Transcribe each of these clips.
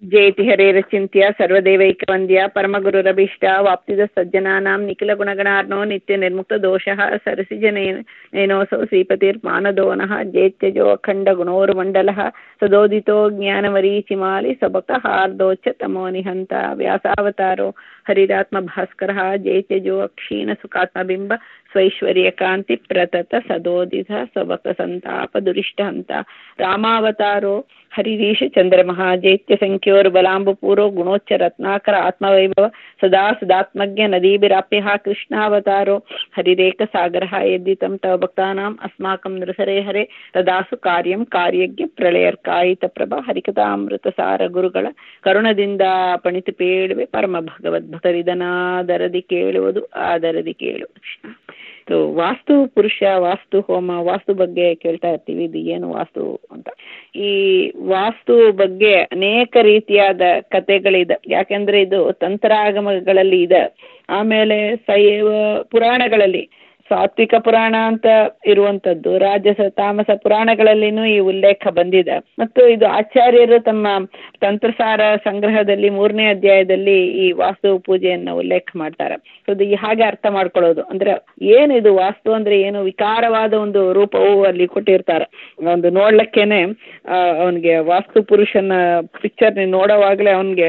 ಜಯತಿ ಹರೇರಚಿಂತ್ಯ ಸರ್ವದೇವೈಕವಂದ್ಯ ಪರಮಗುರುರಭೀಷ್ಟ ವಾಪ್ತಿದ ಸಜ್ಜನಾನಾಂ ನಿಖಿಲಗುಣಗಣಾರ್ನೋ ನಿತ್ಯ ನಿರ್ಮುಕ್ತ ದೋಷಃ ಸರಸಿಜನೇನೋऽಸौ ಶ್ರೀಪತಿರ್ಮಾನದೋನಃ ಜೇತ್ಯಜೋ ಅಖण्डगुणोर्मण्डलः सदोदितो ज्ञानमरीचिमालि सबकहार्दोच्च तमो निहन्ता व्यासावतारो हरिरात्मभास्करः जयत्यजो अक्षीणसुखात्मबिम्ब स्वैश्वर्यकान्ति प्रतत सदोदित सबकसन्तापदुरिष्टहन्त रामावतारो हरिरीश चन्द्रमः जैत्यसङ्ख्योर्बलाम्बपूरो गुणोच्च रत्नाकर आत्मवैभव सदा सदात्मज्ञ नदीभिराप्यः कृष्णावतारो हरिरेकसागरः यद्दितं तव भक्तानाम् अस्माकं नृसरे हरे तदासु कार्यं ಕಾರ್ಯಜ್ಞ ಪ್ರಳಯರ್ಕಾಯಿತ ಹರಿಕಥಾಮೃತಸಾರ ಗುರುಗಳ ಕರುಣದಿಂದ ಪಣಿತು ಪೇಳುವೆ ಪರಮ ಭಗವದ್ಭಕ್ತರಿದನಾದರದಿ ಕೇಳುವುದು ಆದರದಿ ಕೇಳುವುದು ಕೃಷ್ಣ ವಾಸ್ತು ಪುರುಷ ವಾಸ್ತು ಹೋಮ ವಾಸ್ತು ಬಗ್ಗೆ ಕೇಳ್ತಾ ಇರ್ತೀವಿ ಇದು ಏನು ವಾಸ್ತು ಅಂತ ಈ ವಾಸ್ತು ಬಗ್ಗೆ ಅನೇಕ ರೀತಿಯಾದ ಕಥೆಗಳಿದೆ ಯಾಕೆಂದ್ರೆ ಇದು ತಂತ್ರಾಗಮಗಳಲ್ಲಿ ಇದೆ ಆಮೇಲೆ ಶೈವ ಪುರಾಣಗಳಲ್ಲಿ ಸಾತ್ವಿಕ ಪುರಾಣ ಅಂತ ಇರುವಂತದ್ದು ರಾಜಸ ತಾಮಸ ಪುರಾಣಗಳಲ್ಲಿನೂ ಈ ಉಲ್ಲೇಖ ಬಂದಿದೆ ಮತ್ತು ಇದು ಆಚಾರ್ಯರು ತಮ್ಮ ತಂತ್ರಸಾರ ಸಂಗ್ರಹದಲ್ಲಿ ಮೂರನೇ ಅಧ್ಯಾಯದಲ್ಲಿ ಈ ವಾಸ್ತು ಪೂಜೆಯನ್ನ ಉಲ್ಲೇಖ ಮಾಡ್ತಾರೆ ಸೊ ಇದು ಹಾಗೆ ಅರ್ಥ ಮಾಡ್ಕೊಳ್ಳೋದು ಅಂದ್ರೆ ಏನಿದು ವಾಸ್ತು ಅಂದ್ರೆ ಏನು ವಿಕಾರವಾದ ಒಂದು ರೂಪವು ಅಲ್ಲಿ ಕೊಟ್ಟಿರ್ತಾರೆ ಒಂದು ನೋಡ್ಲಿಕ್ಕೇನೆ ಅವನಿಗೆ ವಾಸ್ತು ಪುರುಷನ ಪಿಕ್ಚರ್ ನೋಡೋವಾಗ್ಲೇ ಅವನಿಗೆ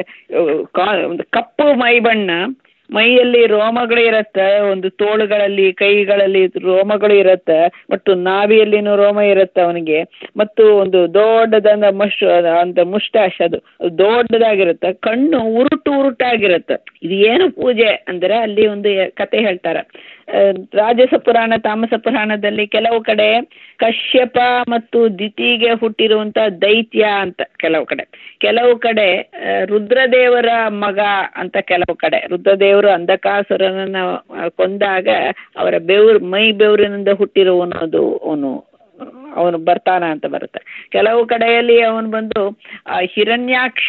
ಒಂದು ಕಪ್ಪು ಮೈ ಬಣ್ಣ ಮೈಯಲ್ಲಿ ರೋಮಗಳು ಇರುತ್ತೆ ಒಂದು ತೋಳುಗಳಲ್ಲಿ ಕೈಗಳಲ್ಲಿ ರೋಮಗಳು ಇರುತ್ತೆ ಮತ್ತು ನಾಭಿಯಲ್ಲಿನೂ ರೋಮ ಇರುತ್ತೆ ಅವನಿಗೆ ಮತ್ತು ಒಂದು ದೊಡ್ಡದಂದ ಮಶ್ ಅಂತ ಮುಸ್ಟಾಶ್ ಅದು ದೊಡ್ಡದಾಗಿರುತ್ತೆ ಕಣ್ಣು ಉರುಟು ಉರುಟಾಗಿರುತ್ತೆ ಇದು ಏನು ಪೂಜೆ ಅಂದರೆ ಅಲ್ಲಿ ಒಂದು ಕತೆ ಹೇಳ್ತಾರೆ ರಾಜಸ ಪುರಾಣ ತಾಮಸ ಪುರಾಣದಲ್ಲಿ ಕೆಲವು ಕಡೆ ಕಶ್ಯಪ ಮತ್ತು ದಿತಿಗೆ ಹುಟ್ಟಿರುವಂತ ದೈತ್ಯ ಅಂತ ಕೆಲವು ಕಡೆ ಕೆಲವು ಕಡೆ ರುದ್ರದೇವರ ಮಗ ಅಂತ ಕೆಲವು ಕಡೆ ರುದ್ರದೇವರು ಅಂಧಕಾಸುರನನ್ನ ಕೊಂದಾಗ ಅವರ ಬೆವರು ಮೈ ಬೆವರಿನಿಂದ ಹುಟ್ಟಿರುವನದು ಅವನು ಅವನು ಬರ್ತಾನ ಅಂತ ಬರುತ್ತೆ ಕೆಲವು ಕಡೆಯಲ್ಲಿ ಅವನು ಬಂದು ಹಿರಣ್ಯಾಕ್ಷ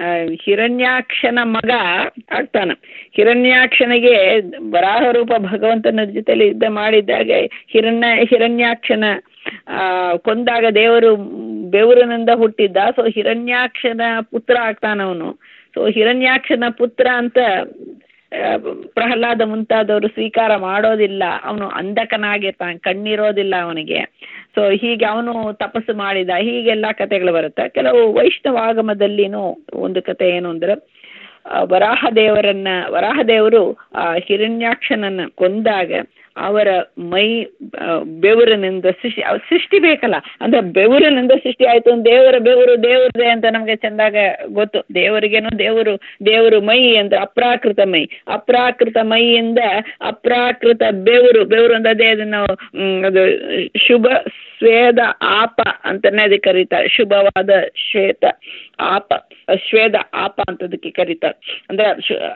ಹಿರಣ್ಯಾಕ್ಷನ ಮಗ ಆಗ್ತಾನ ಹಿರಣ್ಯಾಕ್ಷನಿಗೆ ವರಾಹ ರೂಪ ಭಗವಂತನ ಜೊತೆಲಿ ಯುದ್ಧ ಮಾಡಿದಾಗ ಹಿರಣ್ಯ ಹಿರಣ್ಯಾಕ್ಷನ ಕೊಂದಾಗ ದೇವರು ಬೆವರಿನಿಂದ ಹುಟ್ಟಿದ್ದ ಸೊ ಹಿರಣ್ಯಾಕ್ಷನ ಪುತ್ರ ಆಗ್ತಾನವನು ಸೊ ಹಿರಣ್ಯಾಕ್ಷನ ಪುತ್ರ ಅಂತ ಪ್ರಹ್ಲಾದ ಮುಂತಾದವರು ಸ್ವೀಕಾರ ಮಾಡೋದಿಲ್ಲ ಅವನು ಅಂಧಕನಾಗಿರ್ತಾನೆ ಕಣ್ಣಿರೋದಿಲ್ಲ ಅವನಿಗೆ ಸೊ ಹೀಗೆ ಅವನು ತಪಸ್ಸು ಮಾಡಿದ ಹೀಗೆಲ್ಲ ಕಥೆಗಳು ಬರುತ್ತೆ ಕೆಲವು ವೈಷ್ಣವಾಗಮದಲ್ಲಿನೂ ಒಂದು ಕತೆ ಏನು ಅಂದ್ರೆ ವರಾಹ ದೇವರನ್ನ ವರಾಹ ದೇವರು ಆ ಹಿರಣ್ಯಾಕ್ಷನನ್ನ ಕೊಂದಾಗ ಅವರ ಮೈ ಬೆವರಿನಿಂದ ಸೃಷ್ಟಿ ಸೃಷ್ಟಿ ಬೇಕಲ್ಲ ಅಂದ್ರೆ ಬೆವರಿನಿಂದ ಸೃಷ್ಟಿ ಆಯ್ತು ದೇವರ ಬೆವರು ದೇವರದೇ ಅಂತ ನಮಗೆ ಚೆಂದಾಗ ಗೊತ್ತು ದೇವರಿಗೇನು ದೇವರು ದೇವರು ಮೈ ಅಂದ್ರೆ ಅಪ್ರಾಕೃತ ಮೈ ಅಪ್ರಾಕೃತ ಮೈಯಿಂದ ಅಪ್ರಾಕೃತ ಬೆವರು ಬೆವರು ಅಂದ್ರೆ ಅದೇ ಅದನ್ನು ಅದು ಶುಭ ಸ್ವೇದ ಆಪ ಅಂತಾನೆ ಅದಕ್ಕೆ ಕರೀತಾರೆ ಶುಭವಾದ ಶ್ವೇತ ಆಪ ಶ್ವೇದ ಆಪ ಅಂತದಕ್ಕೆ ಕರೀತಾರೆ ಅಂದ್ರೆ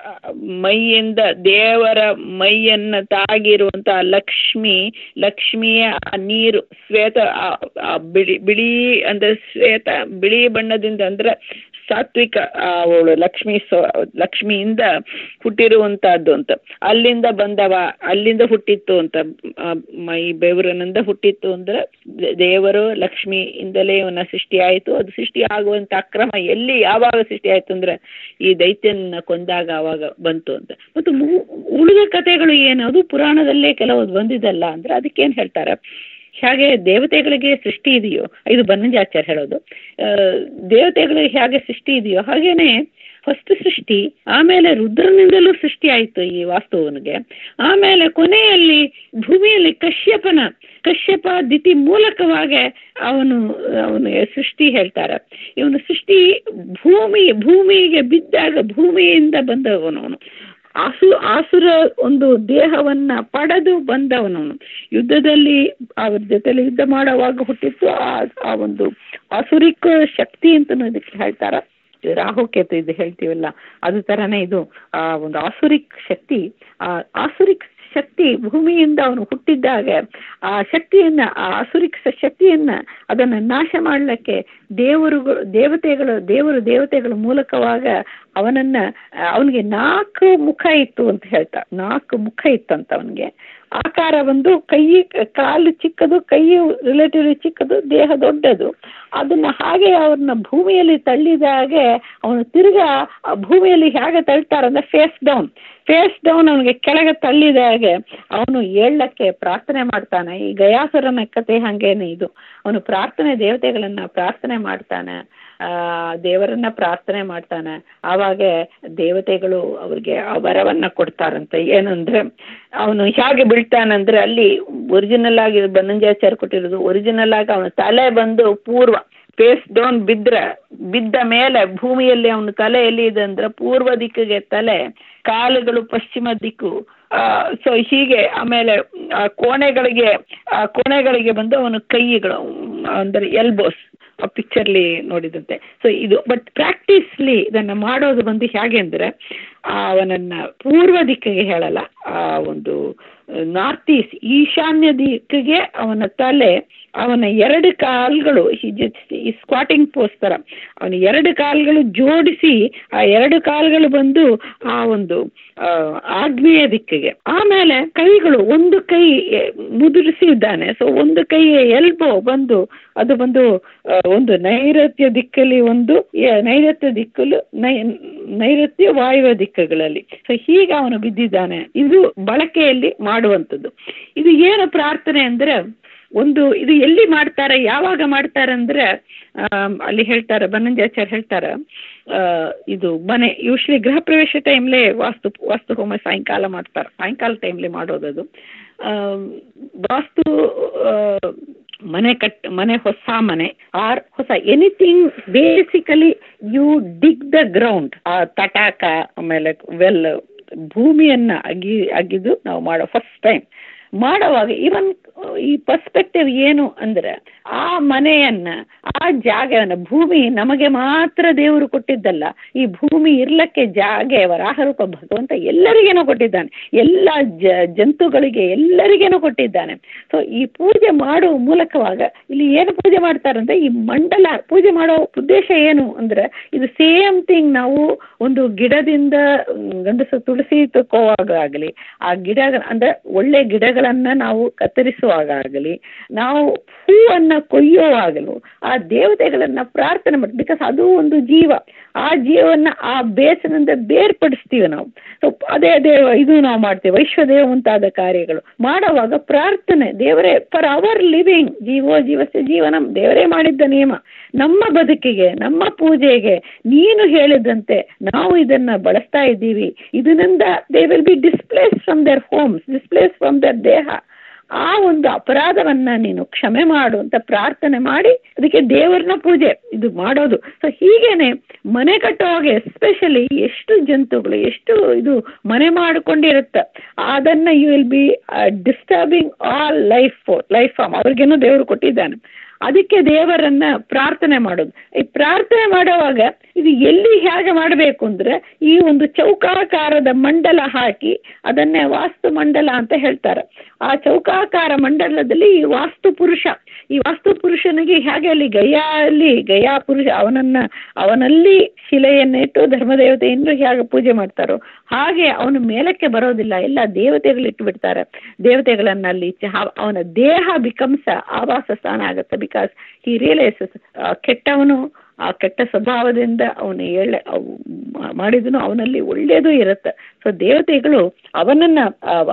ಮೈಯಿಂದ ದೇವರ ಮೈಯನ್ನ ತಾಗಿರುವಂತ ಲಕ್ಷ್ಮಿ ಲಕ್ಷ್ಮಿಯ ನೀರು ಶ್ವೇತ ಬಿಳಿ ಬಿಳಿ ಅಂದ್ರೆ ಶ್ವೇತ ಬಿಳಿ ಬಣ್ಣದಿಂದ ಅಂದ್ರೆ ಸಾತ್ವಿಕ ಅವಳು ಲಕ್ಷ್ಮಿ ಲಕ್ಷ್ಮಿಯಿಂದ ಹುಟ್ಟಿರುವಂತಹದ್ದು ಅಂತ ಅಲ್ಲಿಂದ ಬಂದವ ಅಲ್ಲಿಂದ ಹುಟ್ಟಿತ್ತು ಅಂತ ಮೈ ಬೆವರಿನಿಂದ ಹುಟ್ಟಿತ್ತು ಅಂದ್ರೆ ದೇವರು ಲಕ್ಷ್ಮಿಯಿಂದಲೇ ಇವನ ಸೃಷ್ಟಿ ಆಯಿತು ಅದು ಸೃಷ್ಟಿ ಆಗುವಂತ ಅಕ್ರಮ ಎಲ್ಲಿ ಯಾವಾಗ ಸೃಷ್ಟಿ ಆಯ್ತು ಅಂದ್ರೆ ಈ ದೈತ್ಯನ ಕೊಂದಾಗ ಆವಾಗ ಬಂತು ಅಂತ ಮತ್ತು ಉಳಿದ ಕಥೆಗಳು ಏನು ಅದು ಪುರಾಣದಲ್ಲೇ ಕೆಲವು ಬಂದಿದ್ದಲ್ಲ ಅಂದ್ರೆ ಅದಕ್ಕೇನು ಹೇಳ್ತಾರೆ ಹೇಗೆ ದೇವತೆಗಳಿಗೆ ಸೃಷ್ಟಿ ಇದೆಯೋ ಇದು ಬನ್ನಂಜಾಚಾರ್ಯ ಹೇಳೋದು ದೇವತೆಗಳಿಗೆ ಹೇಗೆ ಸೃಷ್ಟಿ ಇದೆಯೋ ಹಾಗೇನೆ ಫಸ್ಟ್ ಸೃಷ್ಟಿ ಆಮೇಲೆ ರುದ್ರನಿಂದಲೂ ಸೃಷ್ಟಿ ಆಯಿತು ಈ ವಾಸ್ತುವನಿಗೆ ಆಮೇಲೆ ಕೊನೆಯಲ್ಲಿ ಭೂಮಿಯಲ್ಲಿ ಕಶ್ಯಪನ ಕಶ್ಯಪ ದಿತಿ ಮೂಲಕವಾಗಿ ಅವನು ಅವನಿಗೆ ಸೃಷ್ಟಿ ಹೇಳ್ತಾರೆ ಇವನು ಸೃಷ್ಟಿ ಭೂಮಿ ಭೂಮಿಗೆ ಬಿದ್ದಾಗ ಭೂಮಿಯಿಂದ ಬಂದವನವನು ಆಸು ಆಸುರ ಒಂದು ದೇಹವನ್ನ ಪಡೆದು ಬಂದವನವನು ಯುದ್ಧದಲ್ಲಿ ಅವ್ರ ಜೊತೆಲಿ ಯುದ್ಧ ಮಾಡುವಾಗ ಹುಟ್ಟಿತ್ತು ಆ ಒಂದು ಆಸುರಿಕ ಶಕ್ತಿ ಅಂತ ಇದಕ್ಕೆ ಹೇಳ್ತಾರ ರಾಹುಕೇತು ಇದು ಹೇಳ್ತೀವಲ್ಲ ಅದು ತರನೇ ಇದು ಆ ಒಂದು ಆಸುರಿಕ್ ಶಕ್ತಿ ಆ ಆಸುರಿಕ್ ಶಕ್ತಿ ಭೂಮಿಯಿಂದ ಅವನು ಹುಟ್ಟಿದ್ದಾಗ ಆ ಶಕ್ತಿಯನ್ನ ಆ ಆಸುರಿಕ್ ಶಕ್ತಿಯನ್ನ ಅದನ್ನ ನಾಶ ಮಾಡಲಿಕ್ಕೆ ದೇವರುಗಳು ದೇವತೆಗಳು ದೇವರು ದೇವತೆಗಳ ಮೂಲಕವಾಗ ಅವನನ್ನ ಅವನಿಗೆ ನಾಲ್ಕು ಮುಖ ಇತ್ತು ಅಂತ ಹೇಳ್ತಾ ನಾಲ್ಕು ಮುಖ ಇತ್ತಂತ ಅವನಿಗೆ ಆಕಾರ ಒಂದು ಕೈ ಕಾಲು ಚಿಕ್ಕದು ಕೈ ರಿಲೇಟಿವ್ಲಿ ಚಿಕ್ಕದು ದೇಹ ದೊಡ್ಡದು ಅದನ್ನು ಹಾಗೆ ಅವ್ರನ್ನ ಭೂಮಿಯಲ್ಲಿ ತಳ್ಳಿದಾಗೆ ಅವನು ತಿರ್ಗಾ ಆ ಭೂಮಿಯಲ್ಲಿ ಹೇಗೆ ತಳ್ತಾರಂದ್ರೆ ಫೇಸ್ ಡೌನ್ ಫೇಸ್ ಡೌನ್ ಅವನಿಗೆ ಕೆಳಗೆ ತಳ್ಳಿದಾಗೆ ಅವನು ಏಳಕ್ಕೆ ಪ್ರಾರ್ಥನೆ ಮಾಡ್ತಾನೆ ಈ ಗಯಾಸುರನ ಕತೆ ಹಾಗೇನೆ ಇದು ಅವನು ಪ್ರಾರ್ಥನೆ ದೇವತೆಗಳನ್ನು ಪ್ರಾರ್ಥನೆ ಮಾಡ್ತಾನೆ ದೇವರನ್ನ ಪ್ರಾರ್ಥನೆ ಮಾಡ್ತಾನೆ ಆವಾಗ ದೇವತೆಗಳು ಅವ್ರಿಗೆ ಆ ವರವನ್ನ ಕೊಡ್ತಾರಂತೆ ಏನಂದ್ರೆ ಅವನು ಹೇಗೆ ಬೀಳ್ತಾನಂದ್ರೆ ಅಲ್ಲಿ ಒರಿಜಿನಲ್ ಆಗಿ ಬನ್ನಂಜಾಚಾರ್ಯ ಕೊಟ್ಟಿರೋದು ಒರಿಜಿನಲ್ ಆಗಿ ಅವನ ತಲೆ ಬಂದು ಪೂರ್ವ ಫೇಸ್ ಡೌನ್ ಬಿದ್ದರೆ ಬಿದ್ದ ಮೇಲೆ ಭೂಮಿಯಲ್ಲಿ ಅವನ ತಲೆ ಎಲ್ಲಿ ಇದೆ ಅಂದ್ರೆ ಪೂರ್ವ ದಿಕ್ಕಿಗೆ ತಲೆ ಕಾಲುಗಳು ಪಶ್ಚಿಮ ದಿಕ್ಕು ಸೊ ಹೀಗೆ ಆಮೇಲೆ ಆ ಕೋಣೆಗಳಿಗೆ ಆ ಕೋಣೆಗಳಿಗೆ ಬಂದು ಅವನ ಕೈಗಳು ಅಂದರೆ ಎಲ್ಬೋಸ್ ಆ ಪಿಕ್ಚರ್ಲಿ ನೋಡಿದಂತೆ ಸೊ ಇದು ಬಟ್ ಪ್ರಾಕ್ಟೀಸ್ಲಿ ಇದನ್ನು ಮಾಡೋದು ಬಂದು ಹೇಗೆ ಅಂದರೆ ಅವನನ್ನು ಪೂರ್ವ ದಿಕ್ಕಿಗೆ ಹೇಳಲ್ಲ ಆ ಒಂದು ನಾರ್ತ್ ಈಸ್ಟ್ ಈಶಾನ್ಯ ದಿಕ್ಕಿಗೆ ಅವನ ತಲೆ ಅವನ ಎರಡು ಕಾಲುಗಳು ಈ ಸ್ಕ್ವಾಟಿಂಗ್ ಪೋಸ್ ಥರ ಅವನ ಎರಡು ಕಾಲುಗಳು ಜೋಡಿಸಿ ಆ ಎರಡು ಕಾಲುಗಳು ಬಂದು ಆ ಒಂದು ಆಗ್ನೇಯ ದಿಕ್ಕಿಗೆ ಆಮೇಲೆ ಕೈಗಳು ಒಂದು ಕೈ ಮುದುರಿಸಿ ಇದ್ದಾನೆ ಸೊ ಒಂದು ಕೈ ಎಲ್ಬೋ ಬಂದು ಅದು ಬಂದು ಒಂದು ನೈಋತ್ಯ ದಿಕ್ಕಲ್ಲಿ ಒಂದು ನೈಋತ್ಯ ದಿಕ್ಕಲು ನೈ ನೈಋತ್ಯ ವಾಯುವ್ಯ ದಿಕ್ಕುಗಳಲ್ಲಿ ಸೊ ಹೀಗೆ ಅವನು ಬಿದ್ದಿದ್ದಾನೆ ಇದು ಬಳಕೆಯಲ್ಲಿ ಮಾಡುವಂಥದ್ದು ಇದು ಏನು ಪ್ರಾರ್ಥನೆ ಅಂದರೆ ಒಂದು ಇದು ಎಲ್ಲಿ ಮಾಡ್ತಾರೆ ಯಾವಾಗ ಮಾಡ್ತಾರೆ ಅಂದರೆ ಅಲ್ಲಿ ಹೇಳ್ತಾರೆ ಬನ್ನಂಜಾಚಾರ್ಯ ಹೇಳ್ತಾರೆ ಇದು ಮನೆ ಯೂಶ್ವಲಿ ಗೃಹ ಪ್ರವೇಶ ಟೈಮ್ಲೇ ವಾಸ್ತು ವಾಸ್ತು ಹೋಮ ಸಾಯಂಕಾಲ ಮಾಡ್ತಾರೆ ಸಾಯಂಕಾಲ ಟೈಮ್ಲಿ ಮಾಡೋದದು ವಾಸ್ತು ಮನೆ ಕಟ್ ಮನೆ ಹೊಸ ಮನೆ ಆರ್ ಹೊಸ anything basically you dig the ground ಆ ತಟಾಕ ಆಮೇಲೆ ವೆಲ್ ಭೂಮಿಯನ್ನು ಅಗಿ ಅಗಿದು ನಾವು ಮಾಡೋ ಫಸ್ಟ್ ಟೈಮ್ ಮಾಡೋವಾಗ ಇವನ್ ಈ ಪರ್ಸ್ಪೆಕ್ಟಿವ್ ಏನು ಅಂದರೆ ಆ ಮನೆಯನ್ನು ಆ ಜಾಗವನ್ನು ಭೂಮಿ ನಮಗೆ ಮಾತ್ರ ದೇವರು ಕೊಟ್ಟಿದ್ದಲ್ಲ ಈ ಭೂಮಿ ಇರ್ಲಕ್ಕೆ ಜಾಗೆ ವರಾಹರೂಪ ಭಗವಂತ ಎಲ್ಲರಿಗೇನೋ ಕೊಟ್ಟಿದ್ದಾನೆ ಎಲ್ಲ ಜ ಜಂತುಗಳಿಗೆ ಎಲ್ಲರಿಗೇನೋ ಕೊಟ್ಟಿದ್ದಾನೆ ಸೊ ಈ ಪೂಜೆ ಮಾಡುವ ಮೂಲಕವಾಗ ಇಲ್ಲಿ ಏನು ಪೂಜೆ ಮಾಡ್ತಾರಂದ್ರೆ ಈ ಮಂಡಲ ಪೂಜೆ ಮಾಡೋ ಉದ್ದೇಶ ಏನು ಅಂದರೆ ಇದು ಸೇಮ್ ಥಿಂಗ್ ನಾವು ಒಂದು ಗಿಡದಿಂದ ಗಂಡಸು ತುಳಸಿ ತಕ್ಕೋವಾಗ ಆಗಲಿ ಆ ಗಿಡ ಅಂದರೆ ಒಳ್ಳೆ ಗಿಡಗಳನ್ನು ನಾವು ಕತ್ತರಿಸುವಾಗ ಆಗಲಿ ನಾವು ಹೂವನ್ನು ಕೊಯ್ಯುವಾಗಲೂ ಆ ದೇವತೆಗಳನ್ನು ಪ್ರಾರ್ಥನೆ ಮಾಡಿ ಬಿಕಾಸ್ ಅದು ಒಂದು ಜೀವ ಆ ಜೀವವನ್ನು ಆ ಬೇಸನಿಂದ ಬೇರ್ಪಡಿಸ್ತೀವಿ ನಾವು ಸೊ ಅದೇ ದೇವ ಇದು ನಾವು ಮಾಡ್ತೀವಿ ವೈಶ್ವದೇವ ಮುಂತಾದ ಕಾರ್ಯಗಳು ಮಾಡುವಾಗ ಪ್ರಾರ್ಥನೆ ದೇವರೇ ಫಾರ್ ಅವರ್ ಲಿವಿಂಗ್ ಜೀವೋ ಜೀವಸ್ಯ ಜೀವನಂ ದೇವರೇ ಮಾಡಿದ್ದ ನಿಯಮ ನಮ್ಮ ಬದುಕಿಗೆ ನಮ್ಮ ಪೂಜೆಗೆ ನೀನು ಹೇಳಿದಂತೆ ನಾವು ಇದನ್ನು ಬಳಸ್ತಾ ಇದ್ದೀವಿ ಇದರಿಂದ they will be displace from their homes displace from their ದೇಹ ಆ ಒಂದು ಅಪರಾಧವನ್ನು ನೀನು ಕ್ಷಮೆ ಮಾಡು ಅಂತ ಪ್ರಾರ್ಥನೆ ಮಾಡಿ ಅದಕ್ಕೆ ದೇವರನ್ನ ಪೂಜೆ ಇದು ಮಾಡೋದು ಸೊ ಹೀಗೇನೆ ಮನೆ ಕಟ್ಟುವಾಗ ಎಸ್ಪೆಷಲಿ ಎಷ್ಟು ಜಂತುಗಳು ಎಷ್ಟು ಇದು ಮನೆ ಮಾಡಿಕೊಂಡಿರುತ್ತೆ ಅದನ್ನು you will be disturbing all life life form ಅವ್ರಿಗೇನೋ ದೇವರು ಕೊಟ್ಟಿದ್ದಾನೆ ಅದಕ್ಕೆ ದೇವರನ್ನ ಪ್ರಾರ್ಥನೆ ಮಾಡೋದು ಈ ಪ್ರಾರ್ಥನೆ ಮಾಡುವಾಗ ಇದು ಎಲ್ಲಿ ಹೇಗೆ ಮಾಡಬೇಕು ಅಂದರೆ ಈ ಒಂದು ಚೌಕಾಕಾರದ ಮಂಡಲ ಹಾಕಿ ಅದನ್ನೇ ವಾಸ್ತು ಮಂಡಲ ಅಂತ ಹೇಳ್ತಾರೆ ಆ ಚೌಕಾಕಾರ ಮಂಡಲದಲ್ಲಿ ಈ ವಾಸ್ತು ಪುರುಷ ಈ ವಾಸ್ತು ಪುರುಷನಿಗೆ ಹೇಗೆ ಅಲ್ಲಿ ಗಯಾಲ್ಲಿ ಗಯಾ ಪುರುಷ ಅವನನ್ನು ಅವನಲ್ಲಿ ಶಿಲೆಯನ್ನಿಟ್ಟು ಧರ್ಮದೇವತೆಯನ್ನು ಹೇಗೆ ಪೂಜೆ ಮಾಡ್ತಾರೋ ಹಾಗೆ ಅವನು ಮೇಲಕ್ಕೆ ಬರೋದಿಲ್ಲ ಎಲ್ಲ ದೇವತೆಗಳು ಇಟ್ಟುಬಿಡ್ತಾರೆ ದೇವತೆಗಳನ್ನು ಅಲ್ಲಿ ಅವನ ದೇಹ ಬಿಕಮ್ಸ ಆವಾಸ ಸ್ಥಾನ ಆಗುತ್ತೆ ಬಿಕಾಸ್ ಹಿ ರಿಯಲೈಸಸ್ ಕೆಟ್ಟವನು ಆ ಕೆಟ್ಟ ಸ್ವಭಾವದಿಂದ ಅವನು ಎಳ್ಳೆ ಮಾಡಿದನು ಅವನಲ್ಲಿ ಒಳ್ಳೆಯದು ಇರುತ್ತೆ ಸೊ ದೇವತೆಗಳು ಅವನನ್ನು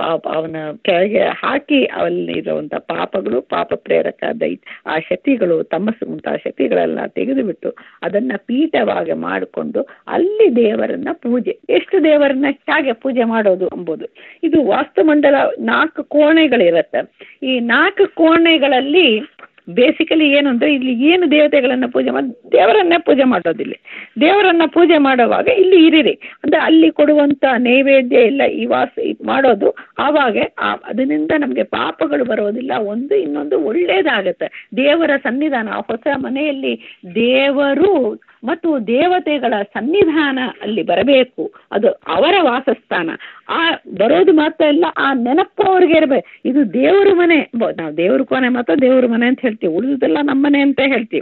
ಅವನ ಕೆಳಗೆ ಹಾಕಿ ಅವಲ್ಲಿ ಇರುವಂಥ ಪಾಪಗಳು ಪಾಪ ಪ್ರೇರಕ ದೈ ಆ ಶಕ್ತಿಗಳು ತಮ್ಮಸ್ಸು ಮುಂತಾದ ಶಕ್ತಿಗಳೆಲ್ಲ ತೆಗೆದುಬಿಟ್ಟು ಅದನ್ನು ಪೀಠವಾಗಿ ಮಾಡಿಕೊಂಡು ಅಲ್ಲಿ ದೇವರನ್ನ ಪೂಜೆ ಎಷ್ಟು ದೇವರನ್ನ ಹೇಗೆ ಪೂಜೆ ಮಾಡೋದು ಎಂಬುದು ಇದು ವಾಸ್ತುಮಂಡಲ ನಾಲ್ಕು ಕೋಣೆಗಳಿರುತ್ತೆ ಈ ನಾಲ್ಕು ಕೋಣೆಗಳಲ್ಲಿ ಬೇಸಿಕಲಿ ಏನು ಅಂದರೆ ಇಲ್ಲಿ ಏನು ದೇವತೆಗಳನ್ನು ಪೂಜೆ ಮಾಡಿ ದೇವರನ್ನೇ ಪೂಜೆ ಮಾಡೋದಿಲ್ಲ ದೇವರನ್ನ ಪೂಜೆ ಮಾಡುವಾಗ ಇಲ್ಲಿ ಇರಿರಿ ಅಂದರೆ ಅಲ್ಲಿ ಕೊಡುವಂಥ ನೈವೇದ್ಯ ಇಲ್ಲ ಈ ವಾಸ ಮಾಡೋದು ಆವಾಗ ಅದರಿಂದ ನಮಗೆ ಪಾಪಗಳು ಬರೋದಿಲ್ಲ ಒಂದು ಇನ್ನೊಂದು ಒಳ್ಳೆಯದಾಗುತ್ತೆ ದೇವರ ಸನ್ನಿಧಾನ ಹೊಸ ಮನೆಯಲ್ಲಿ ದೇವರು ಮತ್ತು ದೇವತೆಗಳ ಸನ್ನಿಧಾನ ಅಲ್ಲಿ ಬರಬೇಕು ಅದು ಅವರ ವಾಸಸ್ಥಾನ ಆ ಬರೋದು ಮಾತ್ರ ಇಲ್ಲ ಆ ನೆನಪು ಅವ್ರಿಗೆ ಇರಬೇಕು ಇದು ದೇವರ ಮನೆ ನಾವು ದೇವ್ರ ಕೊನೆ ಮಾತ್ರ ದೇವ್ರ ಮನೆ ಅಂತ ಹೇಳ್ತೀವಿ ಉಳಿದುದೆಲ್ಲ ನಮ್ಮನೆ ಅಂತ ಹೇಳ್ತೀವಿ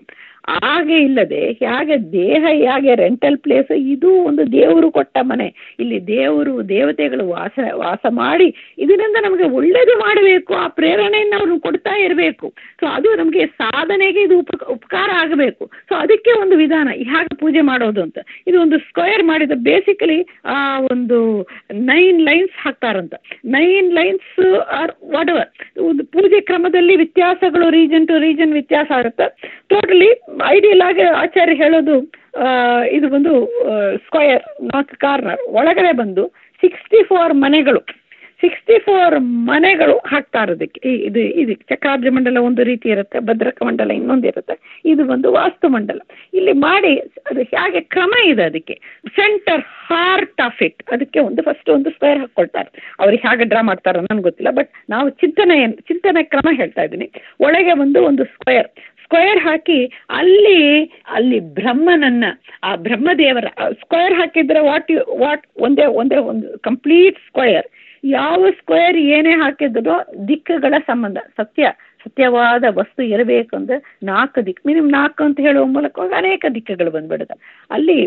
ಹಾಗೆ ಇಲ್ಲದೆ ಹೇಗೆ ದೇಹ ಹೇಗೆ ರೆಂಟಲ್ ಪ್ಲೇಸ್ ಇದು ಒಂದು ದೇವರು ಕೊಟ್ಟ ಮನೆ ಇಲ್ಲಿ ದೇವರು ದೇವತೆಗಳು ವಾಸ ವಾಸ ಮಾಡಿ ಇದರಿಂದ ನಮಗೆ ಒಳ್ಳೇದು ಮಾಡಬೇಕು ಆ ಪ್ರೇರಣೆಯನ್ನು ಅವರು ಕೊಡ್ತಾ ಇರಬೇಕು ಸೊ ಅದು ನಮಗೆ ಸಾಧನೆಗೆ ಇದು ಉಪ ಉಪಕಾರ ಆಗಬೇಕು ಸೊ ಅದಕ್ಕೆ ಒಂದು ವಿಧಾನ ಹೇಗೆ ಪೂಜೆ ಮಾಡೋದು ಅಂತ ಇದು ಒಂದು ಸ್ಕ್ವೇರ್ ಮಾಡಿದ ಬೇಸಿಕಲಿ ಆ ಒಂದು ನೈನ್ ಲೈನ್ಸ್ ಹಾಕ್ತಾರಂತ nine lines or whatever ಒಂದು ಪೂಜೆ ಕ್ರಮದಲ್ಲಿ ವ್ಯತ್ಯಾಸಗಳು ರೀಜನ್ ಟು ರೀಜನ್ ವ್ಯತ್ಯಾಸ ಆಗುತ್ತೆ ಟೋಟಲಿ ಐಡಿಯಲ್ ಆಗಿ ಆಚಾರ್ಯ ಹೇಳೋದು ಆ, ಇದು ಒಂದು ಸ್ಕ್ವಯರ್ ನಾಟ್ ಕಾರ್ನರ್ ಒಳಗಡೆ ಬಂದು ಸಿಕ್ಸ್ಟಿ ಫೋರ್ ಮನೆಗಳು ಸಿಕ್ಸ್ಟಿ ಫೋರ್ ಮನೆಗಳು ಹಾಕ್ತಾರೆ ಅದಕ್ಕೆ ಈ- ಇದು ಇದು ಚಕ್ರಾಬ್ಜ ಮಂಡಲ ಒಂದು ರೀತಿ ಇರುತ್ತೆ ಭದ್ರಕ ಮಂಡಲ ಇನ್ನೊಂದು ಇರುತ್ತೆ ಇದು ಒಂದು ವಾಸ್ತು ಮಂಡಲ ಇಲ್ಲಿ ಮಾಡಿ ಅದು ಹೇಗೆ ಕ್ರಮ ಇದೆ ಅದಕ್ಕೆ ಸೆಂಟರ್ ಹಾರ್ಟ್ ಆಫ್ ಇಟ್ ಅದಕ್ಕೆ ಒಂದು ಫಸ್ಟ್ ಒಂದು ಸ್ಕ್ವೇರ್ ಹಾಕ್ಕೊಳ್ತಾರೆ ಅವ್ರಿಗೆ ಹೇಗೆ ಡ್ರಾ ಮಾಡ್ತಾರೋ ನನಗೆ ಗೊತ್ತಿಲ್ಲ ಬಟ್ ನಾವು ಚಿಂತನೆ ಚಿಂತನೆ ಕ್ರಮ ಹೇಳ್ತಾ ಇದ್ದೀನಿ ಒಳಗೆ ಒಂದು ಒಂದು ಸ್ಕ್ವೇರ್ ಸ್ಕ್ವೇರ್ ಹಾಕಿ ಅಲ್ಲಿ ಅಲ್ಲಿ ಬ್ರಹ್ಮನನ್ನ ಆ ಬ್ರಹ್ಮದೇವರ ಸ್ಕ್ವೇರ್ ಹಾಕಿದ್ರೆ ವಾಟ್ ಯು ವಾಟ್ ಒಂದೇ ಒಂದೇ ಒಂದು ಕಂಪ್ಲೀಟ್ ಸ್ಕ್ವೇರ್ ಯಾವ ಸ್ಕ್ವೇರ್ ಏನೇ ಹಾಕಿದ್ರು ದಿಕ್ಕುಗಳ ಸಂಬಂಧ ಸತ್ಯ ಸತ್ಯವಾದ ವಸ್ತು ಇರಬೇಕು ಅಂದ್ರೆ ನಾಲ್ಕು ದಿಕ್ಕು ಮಿನಿಮಮ್ ನಾಲ್ಕು ಅಂತ ಹೇಳುವ ಮೂಲಕವಾಗಿ ಅನೇಕ ದಿಕ್ಕುಗಳು ಬಂದ್ಬಿಡುತ್ತೆ ಅಲ್ಲಿ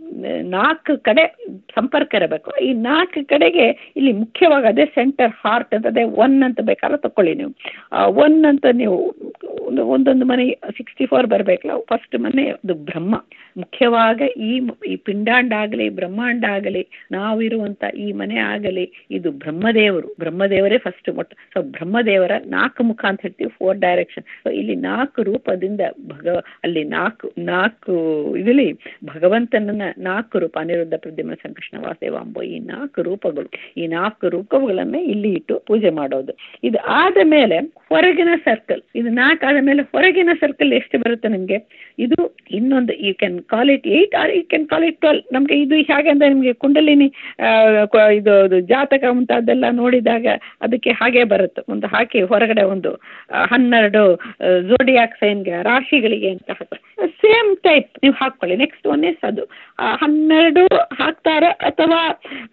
ನಾಲ್ಕು ಕಡೆ ಸಂಪರ್ಕ ಇರಬೇಕು ಈ ನಾಲ್ಕು ಕಡೆಗೆ ಇಲ್ಲಿ ಮುಖ್ಯವಾಗಿ ಅದೇ ಸೆಂಟರ್ ಹಾರ್ಟ್ ಅಂತ ಅದೇ ಒನ್ ಅಂತ ಬೇಕಾದ್ರೆ ತಗೊಳ್ಳಿ ನೀವು ಒನ್ ಅಂತ ನೀವು ಒಂದು ಒಂದೊಂದು ಮನೆ ಸಿಕ್ಸ್ಟಿ ಫೋರ್ ಬರಬೇಕಲ್ಲ ಫಸ್ಟ್ ಮನೆ ಅದು ಬ್ರಹ್ಮ ಮುಖ್ಯವಾಗಿ ಈ ಈ ಪಿಂಡಾಂಡ ಆಗಲಿ ಬ್ರಹ್ಮಾಂಡ ಆಗಲಿ ನಾವಿರುವಂಥ ಈ ಮನೆ ಆಗಲಿ ಇದು ಬ್ರಹ್ಮದೇವರು ಬ್ರಹ್ಮದೇವರೇ ಫಸ್ಟ್ ಮೊಟ್ಟ ಸೊ ಬ್ರಹ್ಮದೇವರ ನಾಲ್ಕು ಮುಖ ಅಂತ ಹೇಳ್ತೀವಿ ಫೋರ್ ಡೈರೆಕ್ಷನ್ ಸೊ ಇಲ್ಲಿ ನಾಲ್ಕು ರೂಪದಿಂದ ಭಗವ ಅಲ್ಲಿ ನಾಲ್ಕು ನಾಲ್ಕು ಇದರಲ್ಲಿ ಭಗವಂತನನ್ನ ನಾಲ್ಕು ರೂಪ ಅನಿರುದ್ಧ ಪ್ರದ್ಯುಮ್ನ ಸಂಕೃಷ್ಣ ವಾಸುದೇವಾಂಬ ಈ ನಾಲ್ಕು ರೂಪಗಳು ಈ ನಾಲ್ಕು ರೂಪಗಳನ್ನೇ ಇಲ್ಲಿ ಇಟ್ಟು ಪೂಜೆ ಮಾಡೋದು ಇದು ಆದ ಮೇಲೆ ಹೊರಗಿನ ಸರ್ಕಲ್ ಇದು ನಾಲ್ಕು ಆದ ಮೇಲೆ ಹೊರಗಿನ ಸರ್ಕಲ್ ಎಷ್ಟು ಬರುತ್ತೆ ನಿಮಗೆ ಇದು ಇನ್ನೊಂದು you can call it eight or you can call it twelve ನಮಗೆ ಇದು ಹೇಗೆ ಅಂದರೆ ನಿಮಗೆ ಕುಂಡಲಿನಿ ಆ, ಕ- ಇದು ಇದು ಜಾತಕ ಮುಂತಾದೆಲ್ಲ ನೋಡಿದಾಗ ಅದಕ್ಕೆ ಹಾಗೆ ಬರುತ್ತೆ ಒಂದು ಹಾಕಿ ಹೊರಗಡೆ ಒಂದು ಆ, ಹನ್ನೆರಡು ಝೋಡಿಯಾಕ್ ಸೈನ್ಗೆ ರಾಶಿಗಳಿಗೆ ಅಂತ ಹಾಕ್ತಾರೆ ಸೇಮ್ ಟೈಪ್ ನೀವು ಹಾಕ್ಕೊಳ್ಳಿ ನೆಕ್ಸ್ಟ್ ಒನ್ ಇಸ್ ಅದು ಆ, ಹನ್ನೆರಡು ಹಾಕ್ತಾರೆ ಅಥವಾ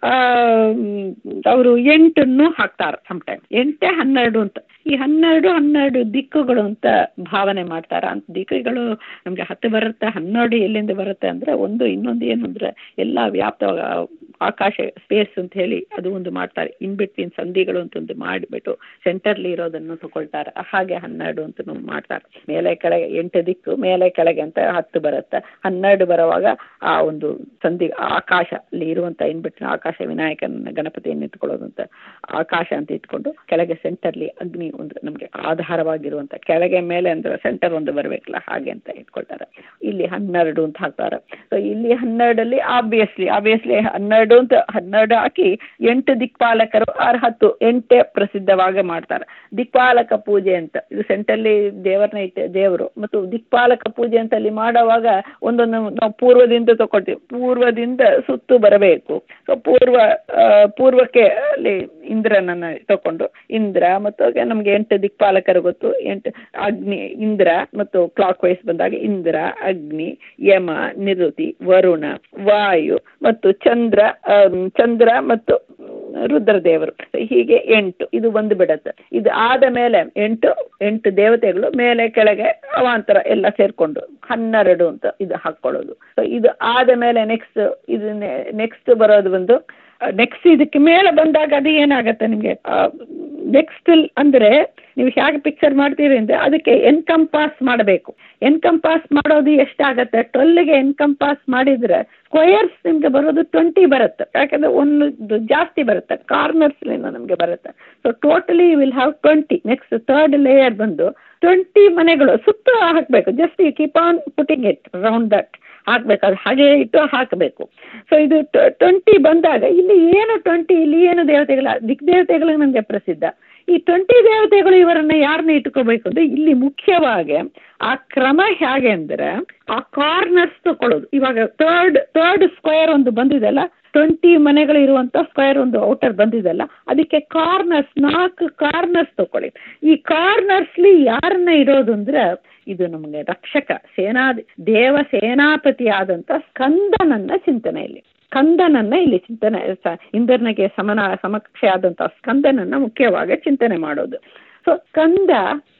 ಅವರು ಎಂಟನ್ನು ಹಾಕ್ತಾರೆ ಸಮ್ಟೈಮ್ ಎಂಟೇ ಹನ್ನೆರಡು ಅಂತ ಈ ಹನ್ನೆರಡು ಹನ್ನೆರಡು ದಿಕ್ಕುಗಳು ಅಂತ ಭಾವನೆ ಮಾಡ್ತಾರೆ ಅಂತ ದಿಕ್ಕುಗಳು ನಮಗೆ ಹತ್ತು ಬರುತ್ತೆ ಹನ್ನೆರಡು ಎಲ್ಲಿಂದ ಬರುತ್ತೆ ಅಂದರೆ ಒಂದು ಇನ್ನೊಂದು ಏನು ಅಂದರೆ ಎಲ್ಲ ವ್ಯಾಪ್ತ ಆಕಾಶ ಸ್ಪೇಸ್ ಅಂತ ಹೇಳಿ ಅದು ಒಂದು ಮಾಡ್ತಾರೆ ಇನ್ ಬಿಟ್ವೀನ್ ಸಂಧಿಗಳು ಅಂತ ಒಂದು ಮಾಡಿಬಿಟ್ಟು ಸೆಂಟರ್ಲಿ ಇರೋದನ್ನು ತಗೊಳ್ತಾರೆ ಹಾಗೆ ಹನ್ನೆರಡು ಅಂತ ಮಾಡ್ತಾರೆ ಮೇಲೆ ಕೆಳಗೆ ಎಂಟು ದಿಕ್ಕು ಮೇಲೆ ಕೆಳಗೆ ಅಂತ ಹತ್ತು ಬರುತ್ತೆ ಹನ್ನೆರಡು ಬರುವಾಗ ಆ ಒಂದು ಸಂಧಿ ಆಕಾಶ ಅಲ್ಲಿ ಇರುವಂಥ ಇನ್ ಬಿಟ್ವೀನ್ ಆಕಾಶ ವಿನಾಯಕನ ಗಣಪತಿಯನ್ನು ಇಟ್ಕೊಳ್ಳೋದು ಅಂತ ಆಕಾಶ ಅಂತ ಇಟ್ಕೊಂಡು ಕೆಳಗೆ ಸೆಂಟರ್ಲಿ ಅಗ್ನಿ ಒಂದು ನಮಗೆ ಆಧಾರವಾಗಿರುವಂಥ ಕೆಳಗೆ ಮೇಲೆ ಅಂದ್ರೆ ಸೆಂಟರ್ ಒಂದು ಬರಬೇಕಲ್ಲ ಹಾಗೆ ಅಂತ ಇಟ್ಕೊಳ್ತಾರೆ ಇಲ್ಲಿ ಹನ್ನೆರಡು ಅಂತ ಹಾಕ್ತಾರೆ ಸೊ ಇಲ್ಲಿ ಹನ್ನೆರಡಲ್ಲಿ ಆಬ್ವಿಯಸ್ಲಿ ಆಬ್ವಿಯಸ್ಲಿ ಹನ್ನೆರಡು ಅಂತ ಹನ್ನೆರಡು ಹಾಕಿ ಎಂಟು ದಿಕ್ಪಾಲಕರು ಆರು ಹತ್ತು ಎಂಟೇ ಪ್ರಸಿದ್ಧವಾಗಿ ಮಾಡ್ತಾರೆ ದಿಕ್ಪಾಲಕ ಪೂಜೆ ಅಂತ ಇದು ಸೆಂಟರ್ಲಿ ದೇವರನ್ನ ಇಟ್ಟೆ ದೇವರು ಮತ್ತು ದಿಕ್ಪಾಲಕ ಪೂಜೆ ಅಂತ ಅಲ್ಲಿ ಮಾಡುವಾಗ ಒಂದೊಂದು ನಾವು ಪೂರ್ವದಿಂದ ತಗೊಳ್ತೀವಿ ಪೂರ್ವದಿಂದ ಸುತ್ತು ಬರಬೇಕು ಸೊ ಪೂರ್ವ ಆ, ಪೂರ್ವಕ್ಕೆ ಅಲ್ಲಿ ಇಂದ್ರನನ್ನು ತಗೊಂಡು ಇಂದ್ರ ಮತ್ತು ಹಾಗೆ ನಮಗೆ ಎಂಟು ದಿಕ್ಪಾಲಕರು ಗೊತ್ತು ಎಂಟು ಅಗ್ನಿ ಇಂದ್ರ ಮತ್ತು ಕ್ಲಾಕ್ ವೈಸ್ ಬಂದಾಗ ಇಂದ್ರ ಅಗ್ನಿ ಯಮ ನಿರುತಿ ವರುಣ ವಾಯು ಮತ್ತು ಚಂದ್ರ ಆಮ್, ಚಂದ್ರ ಮತ್ತು ರುದ್ರದೇವರು ಹೀಗೆ ಎಂಟು ಇದು ಬಂದು ಬಿಡತ್ತೆ ಇದು ಆದ ಮೇಲೆ ಎಂಟು ಎಂಟು ದೇವತೆಗಳು ಮೇಲೆ ಕೆಳಗೆ ಅವಾಂತರ ಎಲ್ಲ ಸೇರ್ಕೊಂಡು ಹನ್ನೆರಡು ಅಂತ ಇದು ಹಾಕ್ಕೊಳ್ಳೋದು ಸೊ ಇದು ಆದ ಮೇಲೆ ನೆಕ್ಸ್ಟ್ ಇದು ನೆಕ್ಸ್ಟ್ ಬರೋದು ಬಂದು ನೆಕ್ಸ್ಟ್ ಇದಕ್ಕೆ ಮೇಲೆ ಬಂದಾಗ ಅದು ಏನಾಗುತ್ತೆ ನಿಮಗೆ ನೆಕ್ಸ್ಟ್ ಅಂದರೆ ನೀವು ಹೇಗೆ ಪಿಕ್ಚರ್ ಮಾಡ್ತೀರಿ ಅಂದರೆ ಅದಕ್ಕೆ ಎನ್ಕಂಪಾಸ್ ಮಾಡಬೇಕು ಎನ್ಕಂಪಾಸ್ ಮಾಡೋದು ಎಷ್ಟಾಗತ್ತೆ ಟ್ವೆಲ್ಗೆ ಎನ್ಕಂಪಾಸ್ ಮಾಡಿದರೆ ಸ್ಕ್ವಯರ್ಸ್ ನಿಮಗೆ ಬರೋದು ಟ್ವೆಂಟಿ ಬರುತ್ತೆ ಯಾಕಂದರೆ ಒಂದು ಜಾಸ್ತಿ ಬರುತ್ತೆ ಕಾರ್ನರ್ಸ್ಲಿಂದ ನಮಗೆ ಬರುತ್ತೆ so totally will have twenty next third layer ಬಂದು ಟ್ವೆಂಟಿ ಮನೆಗಳು ಸುತ್ತ ಹಾಕಬೇಕು just you keep on putting it round that ಹಾಕ್ಬೇಕು ಅದು ಹಾಗೆ ಇಟ್ಟು ಹಾಕಬೇಕು ಸೊ ಇದು ಟ್ವೆಂಟಿ ಬಂದಾಗ ಇಲ್ಲಿ ಏನು ಟ್ವೆಂಟಿ ಇಲ್ಲಿ ಏನು ದೇವತೆಗಳ ದಿಗ್ದೇವತೆಗಳು ನಮಗೆ ಪ್ರಸಿದ್ಧ ಈ ಟ್ವೆಂಟಿ ದೇವತೆಗಳು ಇವರನ್ನ ಯಾರನ್ನ ಇಟ್ಕೋಬೇಕು ಅಂದ್ರೆ ಇಲ್ಲಿ ಮುಖ್ಯವಾಗಿ ಆ ಕ್ರಮ ಹೇಗೆ ಅಂದರೆ ಆ ಕಾರ್ನರ್ಸ್ ತಗೊಳ್ಳೋದು ಇವಾಗ ಥರ್ಡ್ ಥರ್ಡ್ ಸ್ಕ್ವೇರ್ ಒಂದು ಬಂದಿದೆಲ್ಲ ಟ್ವೆಂಟಿ ಮನೆಗಳು ಇರುವಂತ ಸ್ಕ್ವೇರ್ ಒಂದು ಔಟರ್ ಬಂದಿದೆಲ್ಲ ಅದಕ್ಕೆ ಕಾರ್ನರ್ಸ್ ನಾಲ್ಕು ಕಾರ್ನರ್ಸ್ ತಗೊಳ್ಳಿ ಈ ಕಾರ್ನರ್ಸ್ಲಿ ಯಾರನ್ನ ಇಡೋದು ಅಂದ್ರೆ ಇದು ನಮಗೆ ರಕ್ಷಕ ಸೇನಾ ದೇವ ಸೇನಾಪತಿ ಆದಂತ ಸ್ಕಂದನನ್ನ ಚಿಂತನೆಯಲ್ಲಿ ಸ್ಕಂದನನ್ನ ಇಲ್ಲಿ ಚಿಂತನೆ ಸ- ಇಂದ್ರನಿಗೆ ಸಮನ ಸಮಕಕ್ಷೆ ಆದಂತ ಸ್ಕಂದನನ್ನ ಮುಖ್ಯವಾಗಿ ಚಿಂತನೆ ಮಾಡೋದು ಸೊ ಸ್ಕಂದ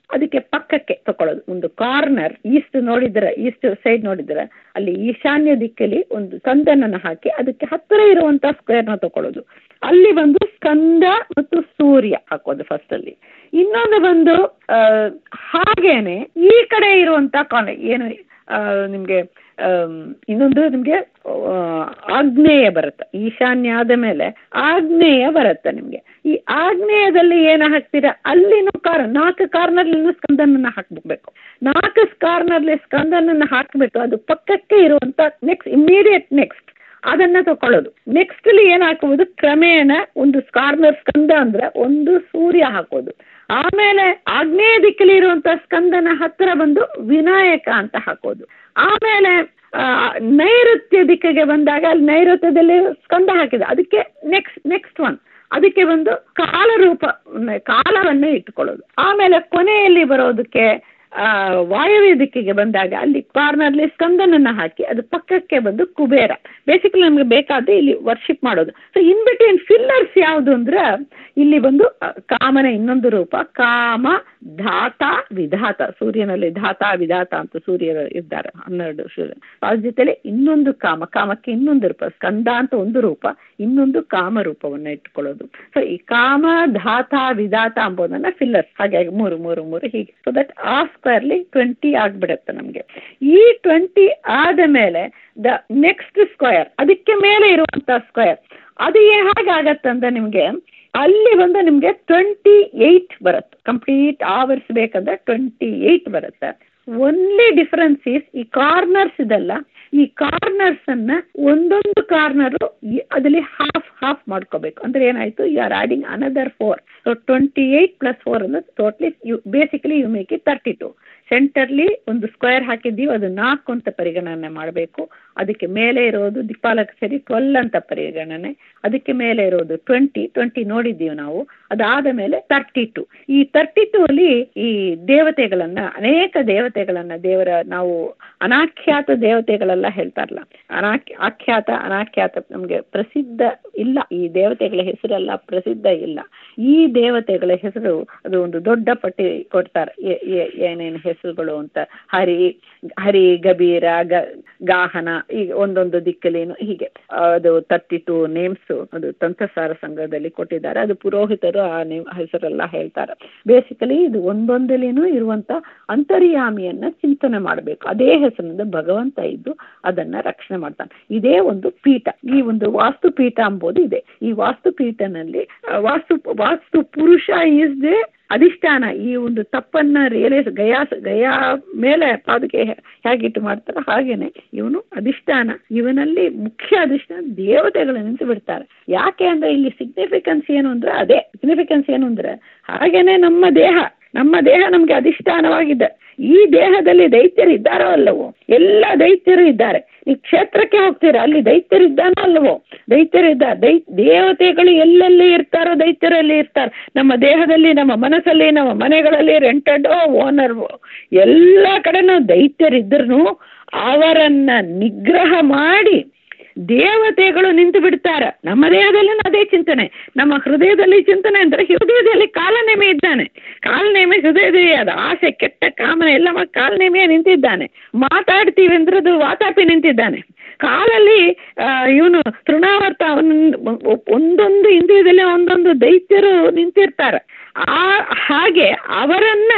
ಅದಕ್ಕೆ ಪಕ್ಕಕ್ಕೆ ತಗೊಳ್ಳೋದು ಒಂದು ಕಾರ್ನರ್ ಈಸ್ಟ್ ನೋಡಿದ್ರೆ ಈಸ್ಟ್ ಸೈಡ್ ನೋಡಿದ್ರೆ ಅಲ್ಲಿ ಈಶಾನ್ಯ ದಿಕ್ಕಲ್ಲಿ ಒಂದು ಸ್ಕಂದನನ್ನು ಹಾಕಿ ಅದಕ್ಕೆ ಹತ್ತಿರ ಇರುವಂತ ಸ್ಕ್ವೇರ್ನ ತಗೊಳ್ಳೋದು ಅಲ್ಲಿ ಒಂದು ಸ್ಕಂದ ಮತ್ತು ಸೂರ್ಯ ಹಾಕೋದು ಫಸ್ಟ್ ಅಲ್ಲಿ ಇನ್ನೊಂದು ಬಂದು ಆ, ಹಾಗೇನೆ ಈ ಕಡೆ ಇರುವಂತ ಕಾಲ ಏನು ಆ, ನಿಮ್ಗೆ ಆಮ್, ಇನ್ನೊಂದು ನಿಮ್ಗೆ ಆ, ಆಗ್ನೇಯ ಬರುತ್ತೆ ಈಶಾನ್ಯ ಆದ ಮೇಲೆ ಆಗ್ನೇಯ ಬರುತ್ತೆ ನಿಮ್ಗೆ ಈ ಆಗ್ನೇಯದಲ್ಲಿ ಏನು ಹಾಕ್ತೀರಾ ಅಲ್ಲಿನೂ ಕಾರ್ ನಾಲ್ಕು ಕಾರ್ನರ್ಲಿನೂ ಸ್ಕಂದನನ್ನ ಹಾಕ್ಬೇಕು ನಾಲ್ಕು ಕಾರ್ನರ್ಲಿ ಸ್ಕಂದನನ್ನ ಹಾಕ್ಬಿಟ್ಟು ಅದು ಪಕ್ಕಕ್ಕೆ ಇರುವಂತ ನೆಕ್ಸ್ಟ್ ಇಮಿಡಿಯೇಟ್ ನೆಕ್ಸ್ಟ್ ಅದನ್ನ ತಗೊಳ್ಳೋದು ನೆಕ್ಸ್ಟ್ ಅಲ್ಲಿ ಏನ್ ಹಾಕುವುದು ಕ್ರಮೇಣ ಒಂದು ಕಾರ್ನರ್ ಸ್ಕಂದ ಅಂದ್ರೆ ಒಂದು ಸೂರ್ಯ ಹಾಕೋದು ಆಮೇಲೆ ಆಗ್ನೇಯ ದಿಕ್ಕಲ್ಲಿ ಇರುವಂತ ಸ್ಕಂದನ ಹತ್ತಿರ ಬಂದು ವಿನಾಯಕ ಅಂತ ಹಾಕೋದು ಆಮೇಲೆ ಆ, ನೈಋತ್ಯ ದಿಕ್ಕಿಗೆ ಬಂದಾಗ ಅಲ್ಲಿ ನೈಋತ್ಯದಲ್ಲಿ ಸ್ಕಂದ ಹಾಕಿದೆ ಅದಕ್ಕೆ ನೆಕ್ಸ್ಟ್ ನೆಕ್ಸ್ಟ್ ಒನ್ ಅದಕ್ಕೆ ಒಂದು ಕಾಲರೂಪ ಕಾಲವನ್ನು ಇಟ್ಕೊಳ್ಳೋದು ಆಮೇಲೆ ಕೊನೆಯಲ್ಲಿ ಬರೋದಕ್ಕೆ ಆ, ವಾಯವ್ಯ ದಿಕ್ಕಿಗೆ ಬಂದಾಗ ಅಲ್ಲಿ ಕಾರ್ನರ್ಲಿ ಸ್ಕಂದನನ್ನ ಹಾಕಿ ಅದು ಪಕ್ಕಕ್ಕೆ ಬಂದು ಕುಬೇರ ಬೇಸಿಕಲಿ ನಮಗೆ ಬೇಕಾದ ಇಲ್ಲಿ ವರ್ಷಿಪ್ ಮಾಡೋದು ಸೊ ಇನ್ ಬಿಟ್ವೀನ್ ಫಿಲ್ಲರ್ಸ್ ಯಾವುದು ಅಂದ್ರೆ ಇಲ್ಲಿ ಬಂದು ಆ, ಕಾಮನ ಇನ್ನೊಂದು ರೂಪ ಕಾಮ ಧಾತ ವಿಧಾತ ಸೂರ್ಯನಲ್ಲಿ ಧಾತ ವಿಧಾತ ಅಂತ ಸೂರ್ಯರು ಇದ್ದಾರೆ ಹನ್ನೆರಡು ಸೂರ್ಯ ಅದ್ರ ಜೊತೆಲಿ ಇನ್ನೊಂದು ಕಾಮ ಕಾಮಕ್ಕೆ ಇನ್ನೊಂದು ರೂಪ ಸ್ಕಂದ ಅಂತ ಒಂದು ರೂಪ ಇನ್ನೊಂದು ಕಾಮ ರೂಪವನ್ನು ಇಟ್ಕೊಳ್ಳೋದು ಸೊ ಈ ಕಾಮ ಧಾತ ವಿಧಾತ ಅಂಬೋದನ್ನ ಫಿಲ್ಲರ್ಸ್ ಹಾಗಾಗಿ ಮೂರು ಮೂರು ಮೂರು ಹೀಗೆ ಸೊ ದಟ್ ಆ ಸ್ಕ್ವೇರ್ಲಿ ಟ್ವೆಂಟಿ ಆಗ್ಬಿಡುತ್ತೆ ನಮಗೆ ಈ ಟ್ವೆಂಟಿ ಆದ ಮೇಲೆ ದ ನೆಕ್ಸ್ಟ್ ಸ್ಕ್ವೇರ್ ಅದಕ್ಕೆ ಮೇಲೆ ಇರುವಂತ ಸ್ಕ್ವೇರ್ ಅದು ಏ- ಹೇಗಾಗತ್ತಂದ್ರೆ ನಿಮಗೆ ಅಲ್ಲಿ ಬಂದು ನಿಮಗೆ ಟ್ವೆಂಟಿ ಏಯ್ಟ್ ಬರುತ್ತೆ ಕಂಪ್ಲೀಟ್ ಆವರಿಸ್ಬೇಕಂದ್ರೆ ಟ್ವೆಂಟಿ ಏಯ್ಟ್ ಬರುತ್ತೆ ಒನ್ಲಿ ಡಿಫರೆನ್ಸ್ ಈಸ್ ಈ ಕಾರ್ನರ್ಸ್ ಇದೆಲ್ಲ ಈ ಕಾರ್ನರ್ಸ್ ಅನ್ನ ಒಂದೊಂದು ಕಾರ್ನರು ಅದರಲ್ಲಿ ಹಾಫ್ ಹಾಫ್ ಮಾಡ್ಕೋಬೇಕು ಅಂದ್ರೆ ಏನಾಯ್ತು you are adding another four so twenty eight plus four ಅಂದ್ರೆ totally you basically you make it thirty two ಸೆಂಟರ್ಲಿ ಒಂದು ಸ್ಕ್ವೇರ್ ಹಾಕಿದ್ದೀವಿ ಅದು ನಾಲ್ಕು ಅಂತ ಪರಿಗಣನೆ ಮಾಡಬೇಕು ಅದಕ್ಕೆ ಮೇಲೆ ಇರೋದು ದಿಕ್ಪಾಲಕ ಸರಿ ಟ್ವೆಲ್ ಅಂತ ಪರಿಗಣನೆ ಅದಕ್ಕೆ ಮೇಲೆ ಇರೋದು ಟ್ವೆಂಟಿ ಟ್ವೆಂಟಿ ನೋಡಿದ್ದೀವಿ ನಾವು ಅದಾದ ಮೇಲೆ ತರ್ಟಿ ಟು ಈ ತರ್ಟಿ ಟು ಅಲ್ಲಿ ಈ ದೇವತೆಗಳನ್ನ ಅನೇಕ ದೇವತೆಗಳನ್ನ ದೇವರ ನಾವು ಅನಾಖ್ಯಾತ ದೇವತೆಗಳೆಲ್ಲ ಹೇಳ್ತಾರಲ್ಲ ಅನಾಖ್ಯ ಆಖ್ಯಾತ ಅನಾಖ್ಯಾತ ನಮಗೆ ಪ್ರಸಿದ್ಧ ಇಲ್ಲ ಈ ದೇವತೆಗಳ ಹೆಸರೆಲ್ಲ ಪ್ರಸಿದ್ಧ ಇಲ್ಲ ಈ ದೇವತೆಗಳ ಹೆಸರು ಅದು ಒಂದು ದೊಡ್ಡ ಪಟ್ಟಿ ಕೊಡ್ತಾರೆ ಏ- ಏ- ಏನೇನು ಹೆಸರುಗಳು ಅಂತ ಹರಿ ಹರಿ ಗಬೀರ ಗ ಗಾಹನ ಈಗ ಒಂದೊಂದು ದಿಕ್ಕಲೇನು ಹೀಗೆ ಅದು ತರ್ಟಿ ಟು ನೇಮ್ಸ್ ಅದು ತಂತ್ರಸಾರ ಸಂಘದಲ್ಲಿ ಕೊಟ್ಟಿದ್ದಾರೆ ಅದು ಪುರೋಹಿತರು ಆ ನೇಮ್ ಹೆಸರೆಲ್ಲ ಹೇಳ್ತಾರೆ ಬೇಸಿಕಲಿ ಇದು ಒಂದೊಂದಲೇನೂ ಇರುವಂತ ಅಂತರ್ಯಾಮಿಯನ್ನ ಚಿಂತನೆ ಮಾಡಬೇಕು ಅದೇ ಹೆಸರಿನಿಂದ ಭಗವಂತ ಇದ್ದು ಅದನ್ನ ರಕ್ಷಣೆ ಮಾಡ್ತಾನೆ ಇದೇ ಒಂದು ಪೀಠ ಈ ಒಂದು ವಾಸ್ತು ಪೀಠ ಎಂಬುದು ಇದೆ ಈ ವಾಸ್ತು ಪೀಠನಲ್ಲಿ ಆ, ವಾಸ್ತು ವಾಸ್ತು ಪುರುಷ ಈಸ್ ದೇ ಅಧಿಷ್ಠಾನ ಈ ಒಂದು ತಪ್ಪನ್ನ ರಿಯಲೈಸ್ ಗಯಾ ಗಯಾ ಮೇಲೆ ಅದಕ್ಕೆ ಹೇಗಿಟ್ಟು ಮಾಡ್ತಾರೆ ಹಾಗೇನೆ ಇವನು ಅಧಿಷ್ಠಾನ ಇವನಲ್ಲಿ ಮುಖ್ಯ ಅಧಿಷ್ಠಾನ ದೇವತೆಗಳು ನಿಂತು ಬಿಡ್ತಾರೆ ಯಾಕೆ ಅಂದ್ರೆ ಇಲ್ಲಿ ಸಿಗ್ನಿಫಿಕೆನ್ಸ್ ಏನು ಅಂದ್ರೆ ಅದೇ ಸಿಗ್ನಿಫಿಕೆನ್ಸ್ ಏನು ಅಂದ್ರೆ ಹಾಗೇನೆ ನಮ್ಮ ದೇಹ ನಮ್ಮ ದೇಹ ನಮ್ಗೆ ಅಧಿಷ್ಠಾನವಾಗಿದೆ ಈ ದೇಹದಲ್ಲಿ ದೈತ್ಯರು ಇದ್ದಾರೋ ಅಲ್ಲವೋ ಎಲ್ಲ ದೈತ್ಯರು ಇದ್ದಾರೆ ಈ ಕ್ಷೇತ್ರಕ್ಕೆ ಹೋಗ್ತೀರಾ ಅಲ್ಲಿ ದೈತ್ಯರು ಇದ್ದಾನೋ ಅಲ್ಲವೋ ದೈತ್ಯರು ಇದ್ದಾರೆ ದೈ ದೇವತೆಗಳು ಎಲ್ಲೆಲ್ಲಿ ಇರ್ತಾರೋ ದೈತ್ಯರು ಅಲ್ಲಿ ಇರ್ತಾರೆ ನಮ್ಮ ದೇಹದಲ್ಲಿ ನಮ್ಮ ಮನಸ್ಸಲ್ಲಿ ನಮ್ಮ ಮನೆಗಳಲ್ಲಿ ರೆಂಟೆಡ್ ಓನರ್ ಎಲ್ಲ ಕಡೆನೂ ದೈತ್ಯರಿದ್ರೂ ಅವರನ್ನ ನಿಗ್ರಹ ಮಾಡಿ ದೇವತೆಗಳು ನಿಂತು ಬಿಡ್ತಾರೆ ನಮ್ಮ ದೇಹದಲ್ಲಿ ಅದೇ ಚಿಂತನೆ ನಮ್ಮ ಹೃದಯದಲ್ಲಿ ಚಿಂತನೆ ಅಂದ್ರೆ ಹೃದಯದಲ್ಲಿ ಕಾಲನೇಮೆ ಇದ್ದಾನೆ ಕಾಲನೇಮೆ ಹೃದಯದಲ್ಲಿ ಅದು ಆಸೆ ಕೆಟ್ಟ ಕಾಮನೆ ಎಲ್ಲ ಮಾಡಿ ಕಾಲನೇಮೆಯ ನಿಂತಿದ್ದಾನೆ ಮಾತಾಡ್ತೀವಿ ಅಂದ್ರೆ ಅದು ವಾತಾಪಿ ನಿಂತಿದ್ದಾನೆ ಕಾಲಲ್ಲಿ ಇವನು ತೃಣಾವರ್ತ ಅವನ ಒಂದೊಂದು ಇಂದ್ರಿಯದಲ್ಲಿ ಒಂದೊಂದು ದೈತ್ಯರು ನಿಂತಿರ್ತಾರೆ ಆ ಹಾಗೆ ಅವರನ್ನ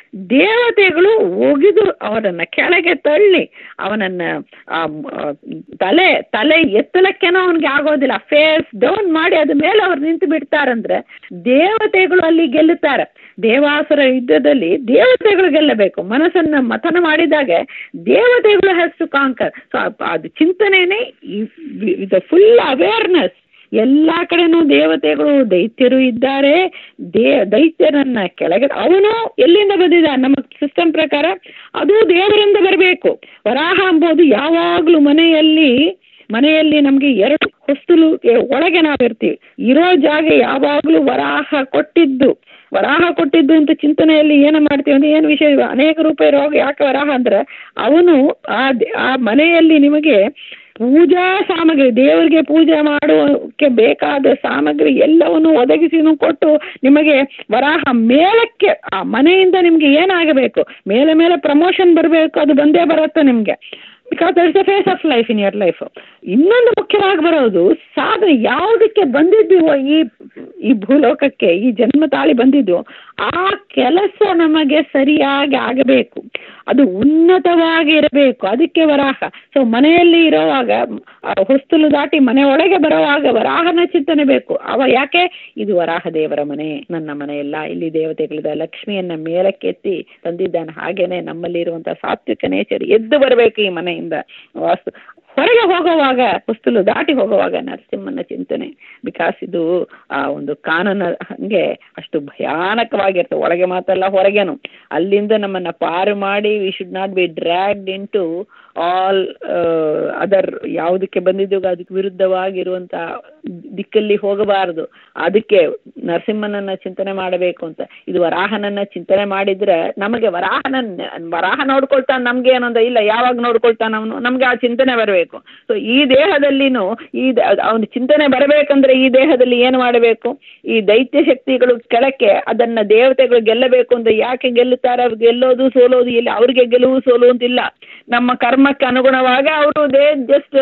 ದೇವತೆಗಳು ಒಗೆದು ಅವರನ್ನ ಕೆಳಗೆ ತಳ್ಳಿ ಅವನನ್ನ ಆ, ಆ, ತಲೆ ತಲೆ ಎತ್ತಲಕ್ಕೇನೋ ಅವನಿಗೆ ಆಗೋದಿಲ್ಲ ಫೇಸ್ ಡೌನ್ ಮಾಡಿ ಅದ ಮೇಲೆ ಅವ್ರು ನಿಂತು ಬಿಡ್ತಾರಂದ್ರೆ ದೇವತೆಗಳು ಅಲ್ಲಿ ಗೆಲ್ಲುತ್ತಾರೆ ದೇವಾಸುರ ಯುದ್ಧದಲ್ಲಿ ದೇವತೆಗಳು ಗೆಲ್ಲಬೇಕು ಮನಸ್ಸನ್ನ ಮಥನ ಮಾಡಿದಾಗ ದೇವತೆಗಳು ಹ್ಯಾಸ್ ಟು ಕಾಂಕರ್ ಸೊ ಅದು ಚಿಂತನೆನೇ ಇದು ಫುಲ್ ಅವೇರ್ನೆಸ್ ಎಲ್ಲ ಕಡೆನೂ ದೇವತೆಗಳು ದೈತ್ಯರು ಇದ್ದಾರೆ ದೇ ದೈತ್ಯರನ್ನ ಕೆಳಗೆ ಅವನು ಎಲ್ಲಿಂದ ಬಂದಿದ್ದ ನಮ್ಮ ಸಿಸ್ಟಮ್ ಪ್ರಕಾರ ಅದು ದೇವರಿಂದ ಬರಬೇಕು ವರಾಹ ಎಂಬುದು ಯಾವಾಗಲೂ ಮನೆಯಲ್ಲಿ ಮನೆಯಲ್ಲಿ ನಮಗೆ ಎರಡು ಹೊಸ್ತಲು ಒಳಗೆ ನಾವಿರ್ತೀವಿ ಇರೋ ಜಾಗ ಯಾವಾಗಲೂ ವರಾಹ ಕೊಟ್ಟಿದ್ದು ವರಾಹ ಕೊಟ್ಟಿದ್ದು ಅಂತ ಚಿಂತನೆಯಲ್ಲಿ ಏನು ಮಾಡ್ತೀವಿ ಅಂದ್ರೆ ಏನು ವಿಷಯ ಅನೇಕ ರೂಪ ಇರುವಾಗ ಯಾಕೆ ವರಾಹ ಅಂದ್ರೆ ಅವನು ಆ ದ- ಆ ಮನೆಯಲ್ಲಿ ನಿಮಗೆ ಪೂಜಾ ಸಾಮಗ್ರಿ ದೇವರಿಗೆ ಪೂಜೆ ಮಾಡೋಕ್ಕೆ ಬೇಕಾದ ಸಾಮಗ್ರಿ ಎಲ್ಲವನ್ನು ಒದಗಿಸಿನೂ ಕೊಟ್ಟು ನಿಮಗೆ ವರಾಹ ಮೇಲಕ್ಕೆ ಆ ಮನೆಯಿಂದ ನಿಮಗೆ ಏನಾಗಬೇಕು ಮೇಲೆ ಮೇಲೆ ಪ್ರಮೋಷನ್ ಬರಬೇಕು ಅದು ಬಂದೇ ಬರುತ್ತೆ ನಿಮಗೆ because that is the phase of life in your life ಇನ್ನೊಂದು ಮುಖ್ಯವಾಗಿ ಬರೋದು ಸಾಧನೆ ಯಾವುದಕ್ಕೆ ಬಂದಿದ್ದೀವೋ ಈ ಈ ಭೂಲೋಕಕ್ಕೆ ಈ ಜನ್ಮ ತಾಳಿ ಬಂದಿದ್ದು ಆ ಕೆಲಸ ನಮಗೆ ಸರಿಯಾಗಿ ಆಗಬೇಕು ಅದು ಉನ್ನತವಾಗಿ ಇರಬೇಕು ಅದಕ್ಕೆ ವರಾಹ ಸೊ ಮನೆಯಲ್ಲಿ ಇರೋವಾಗ ಆ ಹೊಸ್ತಲು ದಾಟಿ ಮನೆ ಒಳಗೆ ಬರುವಾಗ ವರಾಹನ ಚಿಂತನೆ ಬೇಕು ಅವ ಯಾಕೆ ಇದು ವರಾಹ ದೇವರ ಮನೆ ನನ್ನ ಮನೆಯಲ್ಲ ಇಲ್ಲಿ ದೇವತೆಗಳಿದ ಲಕ್ಷ್ಮಿಯನ್ನ ಮೇಲಕ್ಕೆತ್ತಿ ತಂದಿದ್ದಾನೆ ಹಾಗೇನೆ ನಮ್ಮಲ್ಲಿ ಇರುವಂತಹ ಸಾತ್ವಿಕ ನೇಚರ್ ಎದ್ದು ಬರಬೇಕು ಈ ಮನೆಯಿಂದ ವಾಸ್ತು ಹೊರಗೆ ಹೋಗುವಾಗ ಹೊಸ್ತಲು ದಾಟಿ ಹೋಗುವಾಗ ನರಸಿಂಹನ ಚಿಂತನೆ ಬಿಕಾಸ್ ಇದು ಆ ಒಂದು ಕಾನೂನ ಹಂಗೆ ಅಷ್ಟು ಭಯಾನಕವಾಗಿರ್ತದೆ ಒಳಗೆ ಮಾತಲ್ಲ ಹೊರಗೇನು ಅಲ್ಲಿಂದ ನಮ್ಮನ್ನ ಪಾರು ಮಾಡಿ we should not be dragged into all other ಯಾವುದಕ್ಕೆ ಬಂದಿದ್ದೀವೋ ಅದಕ್ಕೆ ವಿರುದ್ಧವಾಗಿರುವಂಥ ದಿಕ್ಕಲ್ಲಿ ಹೋಗಬಾರದು ಅದಕ್ಕೆ ನರಸಿಂಹನನ್ನ ಚಿಂತನೆ ಮಾಡಬೇಕು ಅಂತ ಇದು ವರಾಹನನ್ನ ಚಿಂತನೆ ಮಾಡಿದ್ರೆ ನಮಗೆ ವರಾಹನ ವರಾಹ ನೋಡ್ಕೊಳ್ತಾನೆ ನಮ್ಗೆ ಏನಂದ ಇಲ್ಲ ಯಾವಾಗ ನೋಡ್ಕೊಳ್ತಾನ ಅವನು ನಮ್ಗೆ ಆ ಚಿಂತನೆ ಬರಬೇಕು ಸೊ ಈ ದೇಹದಲ್ಲಿನೂ ಈ ಅವನ ಚಿಂತನೆ ಬರಬೇಕಂದ್ರೆ ಈ ದೇಹದಲ್ಲಿ ಏನು ಮಾಡಬೇಕು ಈ ದೈತ್ಯ ಶಕ್ತಿಗಳು ಕೆಳಕ್ಕೆ ಅದನ್ನ ದೇವತೆಗಳು ಗೆಲ್ಲಬೇಕು ಅಂತ ಯಾಕೆ ಗೆಲ್ಲುತ್ತಾರೆ ಗೆಲ್ಲೋದು ಸೋಲೋದು ಇಲ್ಲ ಅವ್ರಿಗೆ ಗೆಲುವು ಸೋಲು ಅಂತಿಲ್ಲ ನಮ್ಮ ಕರ್ಮಕ್ಕೆ ಅನುಗುಣವಾಗಿ ಅವರು they just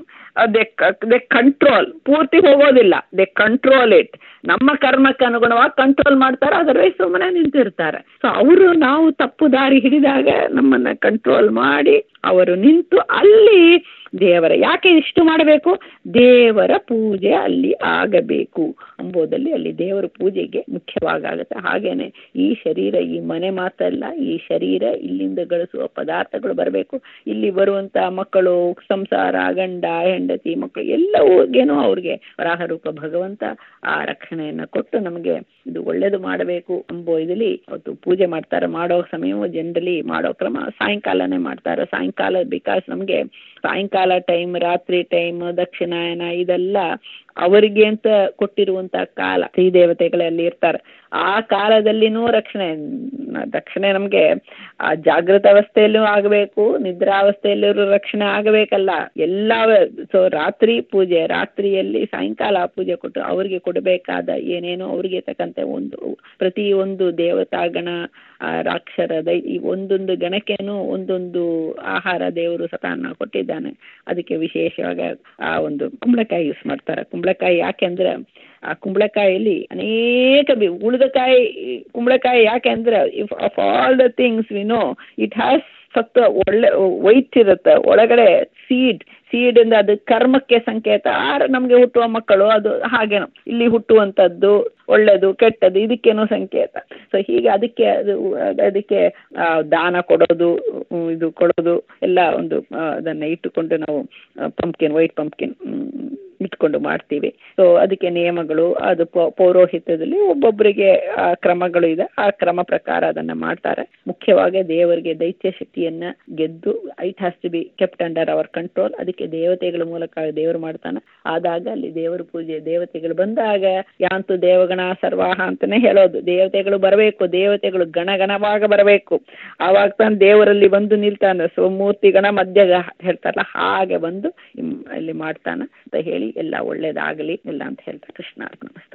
they they control ಪೂರ್ತಿ ಹೋಗೋದಿಲ್ಲ ದೆ ಕಂಟ್ರೋಲ್ ಇಟ್ ನಮ್ಮ ಕರ್ಮಕ್ಕೆ ಅನುಗುಣವಾಗಿ ಕಂಟ್ರೋಲ್ ಮಾಡ್ತಾರೆ ಅದರ್ವೈಸ್ ಸುಮ್ಮನೆ ನಿಂತಿರ್ತಾರೆ ಸೊ ಅವರು ನಾವು ತಪ್ಪು ದಾರಿ ಹಿಡಿದಾಗ ನಮ್ಮನ್ನ ಕಂಟ್ರೋಲ್ ಮಾಡಿ ಅವರು ನಿಂತು ಅಲ್ಲಿ ದೇವರ ಯಾಕೆ ಇಷ್ಟು ಮಾಡಬೇಕು ದೇವರ ಪೂಜೆ ಅಲ್ಲಿ ಆಗಬೇಕು ಎಂಬುದರಲ್ಲಿ ಅಲ್ಲಿ ದೇವರ ಪೂಜೆಗೆ ಮುಖ್ಯವಾಗುತ್ತೆ ಹಾಗೇನೆ ಈ ಶರೀರ ಈ ಮನೆ ಮಾತಲ್ಲ ಈ ಶರೀರ ಇಲ್ಲಿಂದ ಗಳಿಸುವ ಪದಾರ್ಥಗಳು ಬರಬೇಕು ಇಲ್ಲಿ ಬರುವಂತ ಮಕ್ಕಳು ಸಂಸಾರ ಗಂಡ ಹೆಂಡತಿ ಮಕ್ಕಳು ಎಲ್ಲವೂಗೇನೋ ಅವ್ರಿಗೆ ವರಾಹ ರೂಪ ಭಗವಂತ ಆ ರಕ್ಷಣೆಯನ್ನ ಕೊಟ್ಟು ನಮಗೆ ಇದು ಒಳ್ಳೇದು ಮಾಡಬೇಕು ಎಂಬ ಇದರಲ್ಲಿ ಅವತ್ತು ಪೂಜೆ ಮಾಡ್ತಾರೆ ಮಾಡೋ ಸಮಯವು ಜನರಲಿ ಮಾಡೋ ಕ್ರಮ ಸಾಯಂಕಾಲನೇ ಮಾಡ್ತಾರೆ ಸಾಯಂಕಾಲ ಬಿಕಾಸ್ ನಮಗೆ ಸಾಯಂಕಾಲ ಟೈಮ್ ರಾತ್ರಿ ಟೈಮ್ ದಕ್ಷಿಣಾಯನ ಇದೆಲ್ಲ ಅವರಿಗೆ ಅಂತ ಕೊಟ್ಟಿರುವಂತ ಕಾಲ ಶ್ರೀ ದೇವತೆಗಳಲ್ಲಿ ಇರ್ತಾರೆ ಆ ಕಾಲದಲ್ಲಿನೂ ರಕ್ಷಣೆ ರಕ್ಷಣೆ ನಮಗೆ ಆ ಜಾಗೃತ ಅವಸ್ಥೆಯಲ್ಲೂ ಆಗಬೇಕು ನಿದ್ರಾವಸ್ಥೆಯಲ್ಲೂ ರಕ್ಷಣೆ ಆಗಬೇಕಲ್ಲ ಎಲ್ಲ ಸೊ ರಾತ್ರಿ ಪೂಜೆ ರಾತ್ರಿಯಲ್ಲಿ ಸಾಯಂಕಾಲ ಪೂಜೆ ಕೊಟ್ಟು ಅವರಿಗೆ ಕೊಡಬೇಕಾದ ಏನೇನೋ ಅವರಿಗೆ ತಕ್ಕಂತೆ ಒಂದು ಪ್ರತಿ ಒಂದು ದೇವತಾಗಣ ರಾಕ್ಷರ ದೈ ಈ ಒಂದೊಂದು ಗಣಕೇನು ಒಂದೊಂದು ಆಹಾರ ದೇವರು ಸತಾನ ಕೊಟ್ಟಿದ್ದಾನೆ ಅದಕ್ಕೆ ವಿಶೇಷವಾಗಿ ಆ ಒಂದು ಕುಂಬಳಕಾಯಿ ಯೂಸ್ ಮಾಡ್ತಾರೆ ಕುಂಬಳಕಾಯಿ ಯಾಕೆಂದ್ರೆ ಆ ಕುಂಬಳಕಾಯಲ್ಲಿ ಅನೇಕ ಬಿ ಉಳಿದಕಾಯಿ ಕುಂಬಳಕಾಯಿ ಯಾಕೆ ಅಂದ್ರೆ if of all the things we know it has ಸತ್ವ ಒಳ್ಳೆ ವೈಟ್ ಇರುತ್ತೆ ಒಳಗಡೆ ಸೀಡ್ ಸೀಡ್ ಇಂದ ಅದು ಕರ್ಮಕ್ಕೆ ಸಂಕೇತ ಆರ ನಮಗೆ ಹುಟ್ಟುವ ಮಕ್ಕಳು ಅದು ಹಾಗೇನು ಇಲ್ಲಿ ಹುಟ್ಟುವಂಥದ್ದು ಒಳ್ಳೆಯದು ಕೆಟ್ಟದ್ದು ಇದಕ್ಕೇನೋ ಸಂಕೇತ ಸೊ ಹೀಗೆ ಅದಕ್ಕೆ ಅದು ಅದಕ್ಕೆ ದಾನ ಕೊಡೋದು ಇದು ಕೊಡೋದು ಎಲ್ಲ ಒಂದು ಅದನ್ನು ಇಟ್ಟುಕೊಂಡು ನಾವು ಪಂಪ್ಕಿನ್ ವೈಟ್ ಪಂಪ್ಕಿನ್ ಇಟ್ಕೊಂಡು ಮಾಡ್ತೀವಿ ಸೊ ಅದಕ್ಕೆ ನಿಯಮಗಳು ಅದು ಪೌರೋಹಿತ್ಯದಲ್ಲಿ ಒಬ್ಬೊಬ್ಬರಿಗೆ ಆ ಕ್ರಮಗಳು ಇದೆ ಆ ಕ್ರಮ ಪ್ರಕಾರ ಅದನ್ನು ಮಾಡ್ತಾರೆ ಮುಖ್ಯವಾಗಿ ದೇವರಿಗೆ ದೈತ್ಯ ಶಕ್ತಿಯನ್ನ ಗೆದ್ದು it has to be kept under our control ಅದಕ್ಕೆ ದೇವತೆಗಳ ಮೂಲಕ ದೇವರು ಮಾಡ್ತಾನೆ ಆದಾಗ ಅಲ್ಲಿ ದೇವರ ಪೂಜೆ ದೇವತೆಗಳು ಬಂದಾಗ ಯಾಂತು ದೇವಗಣ ಸರ್ವಾಹ ಅಂತಾನೆ ಹೇಳೋದು ದೇವತೆಗಳು ಬರಬೇಕು ದೇವತೆಗಳು ಗಣಗಣವಾಗ ಬರಬೇಕು ಆವಾಗ ತಾನು ದೇವರಲ್ಲಿ ಬಂದು ನಿಲ್ತಾನೆ ಸೋಮೂರ್ತಿ ಗಣ ಮಧ್ಯ ಹೇಳ್ತಾರಲ್ಲ ಹಾಗೆ ಬಂದು ಇಲ್ಲಿ ಮಾಡ್ತಾನೆ ಅಂತ ಹೇಳಿ ಎಲ್ಲ ಒಳ್ಳೇದಾಗಲಿ ಎಲ್ಲ ಅಂತ ಹೇಳ್ತಾರೆ ಕೃಷ್ಣ ನಮಸ್ತೆ